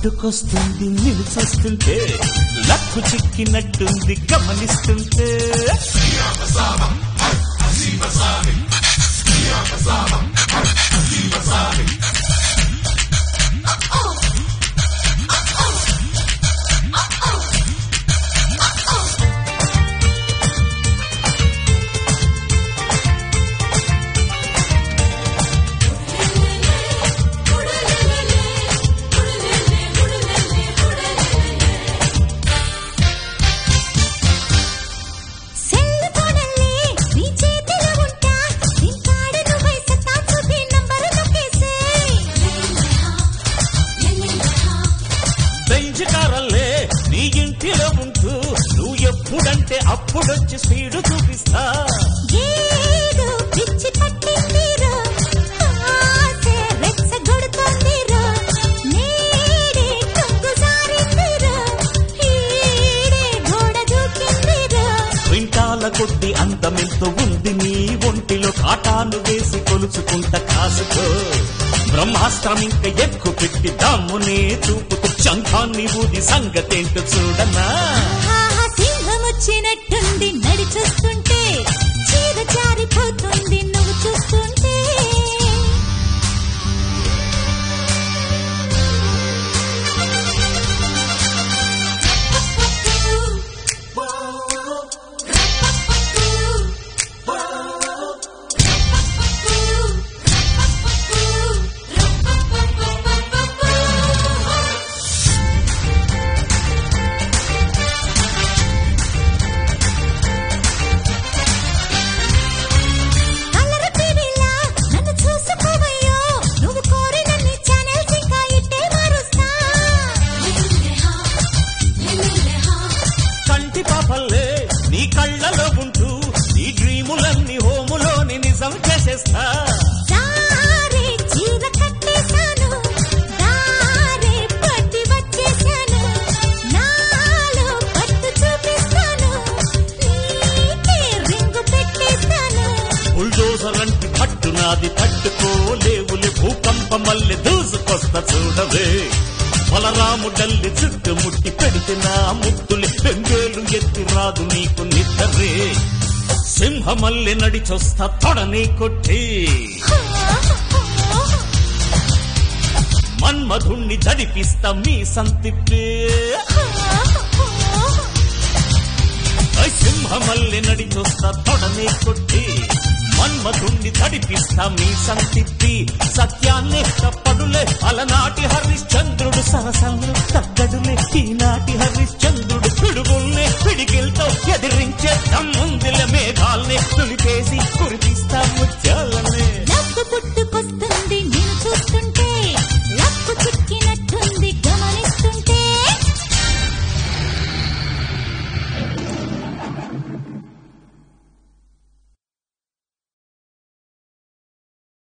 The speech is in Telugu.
పుట్టుకొస్తుంది నిన్ను చూస్తుంటే లక్కు చిక్కినట్టుంది గమనిస్తుంటే సెల్ ఫోనల్లే నీ చేతిలో ఉంటా ఇంకాడ నువ్వై సత్తా చూపి నంబరు నొక్కేసే బెంచకారల్లే నీ ఇంటిలో ఉంటూ నువ్వు ఎప్పుడంటే అప్పుడొచ్చి స్పీడు చూపిస్తా ఏదో పిచ్చి పట్టిందిరో ఆసే రెచ్చగొడుతోందిరో నేడే కొంగు జారిందిరో ఈడే గోడ దూకిందిరో క్వింటాల కొద్ది అందమెంతో ఉంది నీ ఒంటిలో కాటాను వేసి కొలుచుకుంట కాసుకో బ్రహ్మాస్త్రం ఇంక ఎక్కువ పెట్టి దమ్మునే చూపుతూ చంఖాన్ని ఊది సంగతేంటో చూడనా ఆహా సింహం వచ్చినట్టుంది నడి చూస్తుంటే చీర జారిపోతుంది నువ్వు చూస్తుంటే కలర్ టీవీలా నన్ను చూసుకోవయ్యో నువ్వు కోరినన్ని ఛానల్స్ ఇంకా ఇట్టే మారుస్తా కంటి పాపల్లే నీ కళ్ళలో ఉంటూ నీ డ్రీములన్నీ హోములోని నిజం చేసేస్తా దారే చీర కట్టేశాను దారే పట్టి వచ్చేశాను నాలో పట్టు చూపిస్తాను నీకే రింగు పెట్టేస్తాను బుల్డోజర్ అంటే పట్టు నాది పట్టుకోలేవులే భూకంపం మళ్ళీ దూసుకొస్తా చూడవే బలరాముడల్లి చుట్టుముట్టి పెడితే నా ముద్దులే బెంగేలు ఎత్తి రాదు నీకు నిద్రే సింహమల్లె నడిచొస్తా తొడని కొట్టి మన్మధుణ్ణి జడిపిస్తా మీ సంతిప్పే ఐ సింహమల్లె నడిచొస్తా తొడనే కొట్టి మన్మధుణ్ణి తడిపిస్తా మీ సంతిప్పి సత్యాన్నే తప్పడులే అలనాటి హరిశ్చంద్రుడు సరసంలో తగ్గడులే ఈనాటి హరిశ్చంద్రుడు పిడుగుల్నే పిడికిల్తో ఎదిరించే దమ్ముందిల మేఘాల్ని తులి